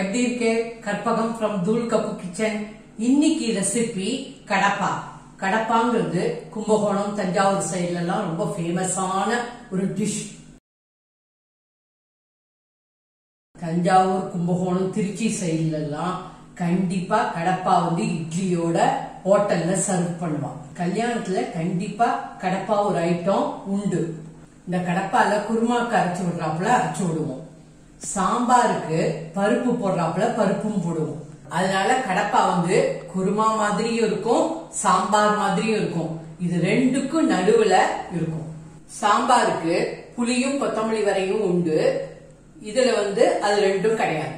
எப்படி இருக்கு கற்பகம் ஃப்ரம் தூள் கப்பு கிச்சன் இன்னைக்கு ரெசிபி கடப்பா கடப்பாங்கிறது கும்பகோணம் தஞ்சாவூர் சைடுல எல்லாம் ரொம்ப ஃபேமஸான ஒரு டிஷ் தஞ்சாவூர் கும்பகோணம் திருச்சி சைடுல எல்லாம் கண்டிப்பா கடப்பா வந்து இட்லியோட ஹோட்டல்ல சர்வ் பண்ணுவான் கல்யாணத்துல கண்டிப்பா கடப்பா ஒரு ஐட்டம் உண்டு இந்த கடப்பால குருமாக்கு அரைச்சு விடுறாப்புல அரைச்சு விடுவோம் சாம்பாருக்கு பருப்பு போடுறாப்புல பருப்பும் போடுவோம் அதனால கடப்பா வந்து குருமா மாதிரியும் இருக்கும் சாம்பார் மாதிரியும் இருக்கும் இது ரெண்டுக்கும் நடுவுல இருக்கும் சாம்பாருக்கு புளியும் கொத்தமல்லி வரையும் உண்டு இதுல வந்து அது ரெண்டும் கிடையாது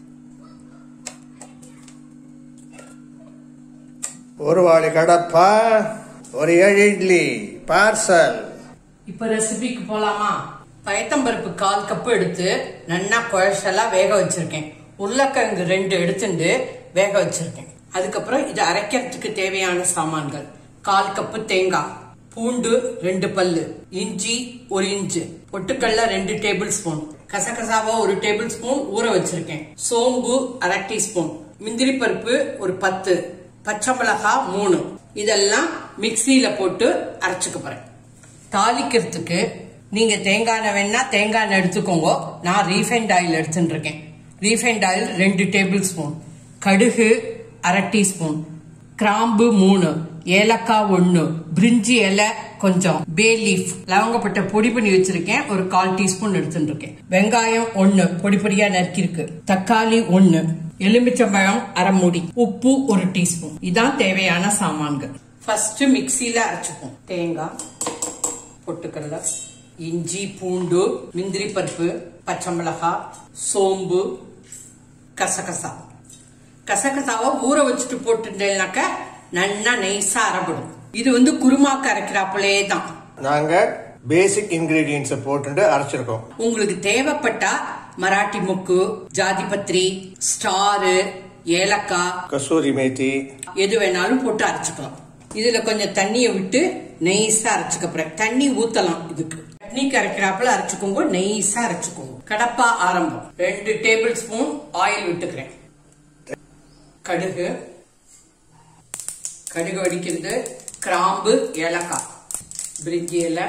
ஒரு வாளி கடப்பா ஒரு ஏழு இட்லி பார்சல் இப்ப ரெசிபிக்கு போலாமா பயத்தம்பருப்பு கால் கப்பு எடுத்து நன்னா குழச்செல்லாம் வேக வச்சிருக்கேன் உருளைக்கிழங்கு ரெண்டு எடுத்துட்டு வேக வச்சிருக்கேன் அதுக்கப்புறம் இது அரைக்கிறதுக்கு தேவையான சாமான்கள் கால் கப்பு தேங்காய் பூண்டு ரெண்டு பல்லு இஞ்சி ஒரு இன்ச்சு பொட்டுக்கல்ல ரெண்டு டேபிள் ஸ்பூன் கசகசாவா ஒரு டேபிள் ஸ்பூன் ஊற வச்சிருக்கேன் சோம்பு அரை டீஸ்பூன் முந்திரி பருப்பு ஒரு பத்து பச்சை மிளகாய் மூணு இதெல்லாம் மிக்சியில போட்டு அரைச்சுக்க போறேன் தாளிக்கிறதுக்கு நீங்க தேங்காய் எண்ணெய் வேணா தேங்காய் எண்ணெய் எடுத்துக்கோங்க நான் ரீஃபைண்ட் ஆயில் எடுத்துட்டு இருக்கேன் ரீஃபைண்ட் ஆயில் ரெண்டு டேபிள் ஸ்பூன் கடுகு அரை டீஸ்பூன் கிராம்பு மூணு ஏலக்காய் ஒண்ணு பிரிஞ்சி இலை கொஞ்சம் பே லீஃப் லவங்கப்பட்ட பொடி பண்ணி வச்சிருக்கேன் ஒரு கால் டீஸ்பூன் எடுத்துட்டு இருக்கேன் வெங்காயம் ஒண்ணு பொடி பொடியா நறுக்கிருக்கு தக்காளி ஒண்ணு எலுமிச்சம்பழம் அரை மூடி உப்பு ஒரு டீஸ்பூன் இதான் தேவையான சாமான்கள் ஃபர்ஸ்ட் மிக்சியில அரைச்சுப்போம் தேங்காய் பொட்டுக்கடலை இஞ்சி பூண்டு முந்திரி பருப்பு பச்சை மிளகாய் சோம்பு கசகசா கசகசாவை ஊற வச்சுட்டு போட்டுட்டேன்னாக்க நல்லா நைஸா அரைப்படும் இது வந்து குருமாக்கு அரைக்கிறாப்புலே தான் நாங்க பேசிக் இன்கிரீடியன்ஸ் போட்டு அரைச்சிருக்கோம் உங்களுக்கு தேவைப்பட்டா மராட்டி முக்கு ஜாதிபத்ரி ஸ்டாரு ஏலக்காய் கசூரி மேத்தி எது வேணாலும் போட்டு அரைச்சுக்கலாம் இதுல கொஞ்சம் தண்ணிய விட்டு நெய்ஸா அரைச்சுக்க போறேன் தண்ணி ஊத்தலாம் இதுக்கு சட்னிக்கு அரைக்கிறாப்புல அரைச்சுக்கோங்க நெய்ஸா அரைச்சுக்கோங்க கடப்பா ஆரம்பம் ரெண்டு டேபிள் ஸ்பூன் ஆயில் விட்டுக்கிறேன் கடுகு கடுகு வடிக்கிறது கிராம்பு ஏலக்காய் பிரிஞ்சி இலை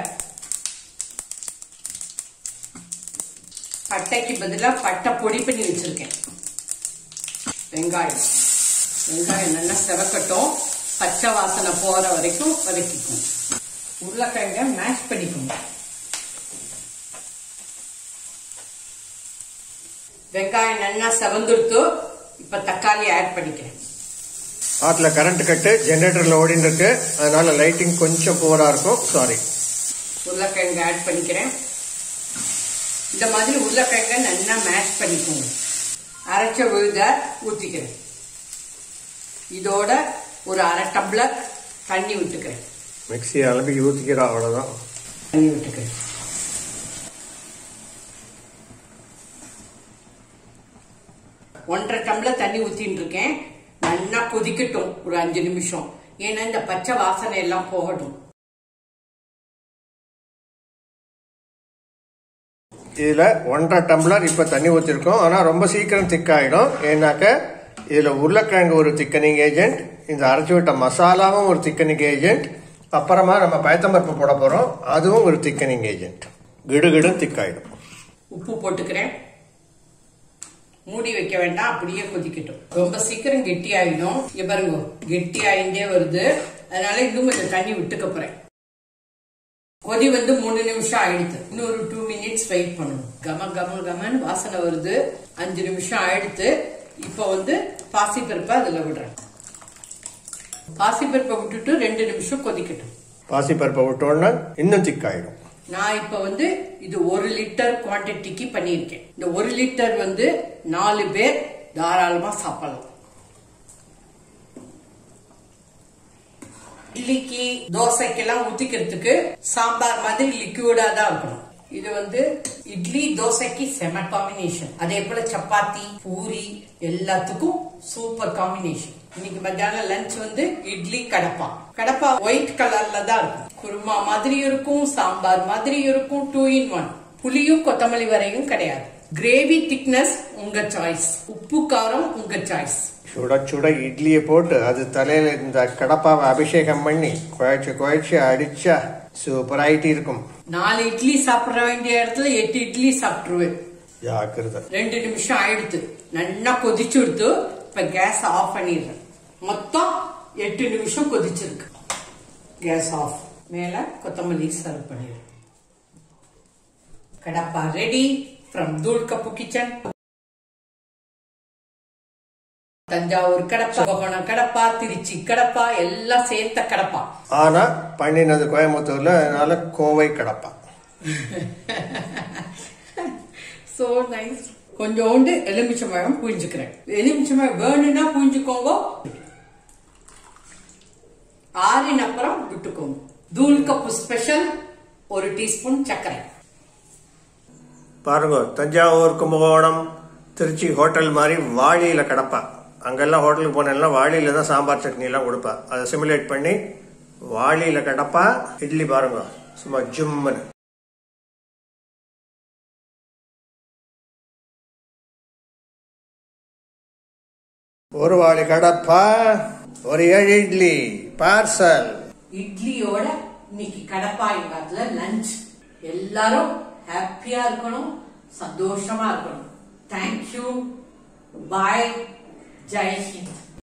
பட்டைக்கு பதிலாக பட்டை பொடி பண்ணி வச்சிருக்கேன் வெங்காயம் வெங்காயம் நல்லா செவக்கட்டும் பச்சை வாசனை போற வரைக்கும் வதக்கிக்கும் உருளைக்கிழங்க மேஷ் பண்ணிக்கோங்க வெங்காயம் நல்லா செவந்துடுத்து இப்ப தக்காளி ஆட் பண்ணிக்கிறேன் ஆத்துல கரண்ட் கட்டு ஜெனரேட்டர்ல ஓடின்னு இருக்கு அதனால லைட்டிங் கொஞ்சம் போரா இருக்கும் சாரி உருளைக்கிழங்கு ஆட் பண்ணிக்கிறேன் இந்த மாதிரி உருளைக்கிழங்க நல்லா மேஷ் பண்ணிக்கோங்க அரைச்ச விழுத ஊத்திக்கிறேன் இதோட ஒரு அரை டம்ளர் தண்ணி விட்டுக்கிறேன் மிக்சி அலம்பி ஊத்திக்கிறோம் அவ்வளவுதான் தண்ணி விட்டுக்கிறேன் ஒன்றரை டம்ளர் தண்ணி ஊத்தின்னு இருக்கேன் நல்லா கொதிக்கட்டும் ஒரு அஞ்சு நிமிஷம் ஏன்னா இந்த பச்சை வாசனை எல்லாம் போகட்டும் இதுல ஒன்றரை டம்ளர் இப்ப தண்ணி ஊத்திருக்கோம் ஆனா ரொம்ப சீக்கிரம் திக்காயிடும் ஏன்னாக்க இதுல உருளைக்கிழங்கு ஒரு திக்கனிங் ஏஜென்ட் இந்த அரைச்சு விட்ட மசாலாவும் ஒரு திக்கனிங் ஏஜென்ட் அப்புறமா நம்ம பயத்தம்பருப்பு போட போறோம் அதுவும் ஒரு திக்கனிங் ஏஜென்ட் கிடுகிடும் திக்காயிடும் உப்பு போட்டுக்கிறேன் மூடி வைக்க வேண்டாம் அப்படியே கொதிக்கட்டும் ரொம்ப சீக்கிரம் கெட்டி ஆயிடும் இங்க பாருங்க கெட்டி ஆயிட்டே வருது அதனால இன்னும் கொஞ்சம் தண்ணி விட்டுக்க போறேன் கொதி வந்து மூணு நிமிஷம் ஆயிடுது இன்னொரு டூ மினிட்ஸ் வெயிட் பண்ணணும் கம கம கமன்னு வாசனை வருது அஞ்சு நிமிஷம் ஆயிடுத்து இப்போ வந்து பாசிப்பருப்பை அதுல விடுறேன் பாசிப்பருப்பை விட்டுட்டு ரெண்டு நிமிஷம் கொதிக்கட்டும் பாசிப்பருப்பை விட்டோன்னா இன்னும் திக்காயிடும் நான் இப்ப வந்து இது ஒரு லிட்டர் குவான்டிட்டிக்கு பண்ணியிருக்கேன் இந்த ஒரு லிட்டர் வந்து நாலு பேர் தாராளமா சாப்பிடலாம் இட்லிக்கு தோசைக்கெல்லாம் ஊத்திக்கிறதுக்கு சாம்பார் மாதிரி லிக்விடா தான் இருக்கணும் இது வந்து இட்லி தோசைக்கு செம காம்பினேஷன் அதே போல சப்பாத்தி பூரி எல்லாத்துக்கும் சூப்பர் காம்பினேஷன் இன்னைக்கு மத்தியானம் லஞ்ச் வந்து இட்லி கடப்பா கடப்பா ஒயிட் கலர்ல தான் இருக்கும் குருமா மாதிரி இருக்கும் சாம்பார் மாதிரி இருக்கும் டூ இன் ஒன் புளியும் கொத்தமல்லி வரையும் கிடையாது கிரேவி திக்னஸ் உங்க சாய்ஸ் உப்பு காரம் உங்க சாய்ஸ் சுட சுட இட்லியை போட்டு அது தலையில இந்த கடப்பாவை அபிஷேகம் பண்ணி குழைச்சு குழைச்சு அடிச்சா சூப்பராயிட்டு இருக்கும் நாலு இட்லி சாப்பிட வேண்டிய இடத்துல எட்டு இட்லி சாப்பிட்டுருவேன் ஜாக்கிரதை ரெண்டு நிமிஷம் ஆயிடுத்து நல்லா கொதிச்சு எடுத்து இப்ப கேஸ் ஆஃப் பண்ணிடுறேன் மொத்தம் எட்டு நிமிஷம் கொதிச்சிருக்கு கேஸ் ஆஃப் மேல கொத்தமல்லி சர்வ் பண்ணிடுறேன் கடப்பா ரெடி ஃப்ரம் தூள் கப்பு கிச்சன் தஞ்சாவூர் கடப்பா கும்பகோணம் கடப்பா திருச்சி கடப்பா எல்லாம் சேர்த்த கடப்பா ஆனா பண்ணினது கோயம்புத்தூர்ல அதனால கோவை கடப்பா சோ நைஸ் கொஞ்சோண்டு எலுமிச்சம்பழம் புரிஞ்சுக்கிறேன் எலுமிச்சம்பழம் வேணும்னா புரிஞ்சுக்கோங்க ஆறின அப்புறம் விட்டுக்கோங்க தூள் கப்பு ஸ்பெஷல் ஒரு டீஸ்பூன் சர்க்கரை பாருங்க தஞ்சாவூர் கும்பகோணம் திருச்சி ஹோட்டல் மாதிரி வாளியில கடப்பா அங்கெல்லாம் ஹோட்டலுக்கு போனேன்னா வாளியில தான் சாம்பார் சட்னி எல்லாம் கொடுப்பா அதை சிமுலேட் பண்ணி வாளியில கடப்பா இட்லி பாருங்க சும்மா ஜும்முன்னு ஒரு வாளி கடப்பா ஒரு ஏழு இட்லி பார்சல் இட்லியோட இன்னைக்கு கடப்பா எங்காத்துல லஞ்ச் எல்லாரும் ஹாப்பியா இருக்கணும் சந்தோஷமா இருக்கணும் தேங்க்யூ பாய் ஜெய் ஹிந்த்